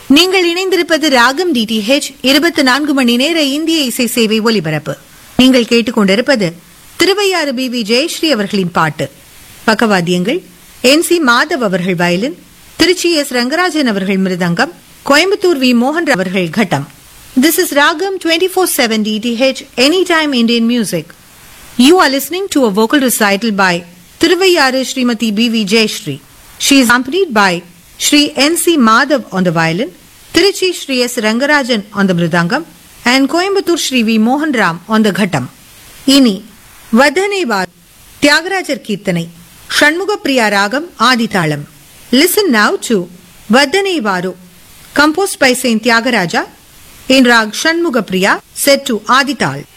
நீங்கள் இணைந்திருப்பது ராகம் டிடிஹெச் இருபத்தி நான்கு மணி நேர இந்திய இசை சேவை ஒலிபரப்பு நீங்கள் கேட்டுக்கொண்டிருப்பது திருவையாறு பி வி ஜெயஸ்ரீ அவர்களின் பாட்டு பக்கவாத்தியங்கள் என் சி மாதவ் அவர்கள் வயலின் திருச்சி எஸ் ரங்கராஜன் அவர்கள் மிருதங்கம் கோயம்புத்தூர் வி மோகன் அவர்கள் கட்டம் திஸ் இஸ் ராகம் twenty four seven DTH any time Indian music You are listening to a vocal recital by Tiruvayyaru Srimati B.V. Jayashree. She is accompanied by Sri N.C. Madhav on the violin, Tiruchi Sri S. Rangarajan on the mridangam, and Coimbatore Sri V. Mohan Ram on the ghatam. இனி வதனை வார் தியாகராஜர் கீர்த்தனை Shanmukhapriya ராகம் ஆதிதாளம் listen now to வதனை வாரு composed by saint Thyagaraja in raag Shanmukhapriya set to ஆதிதாள்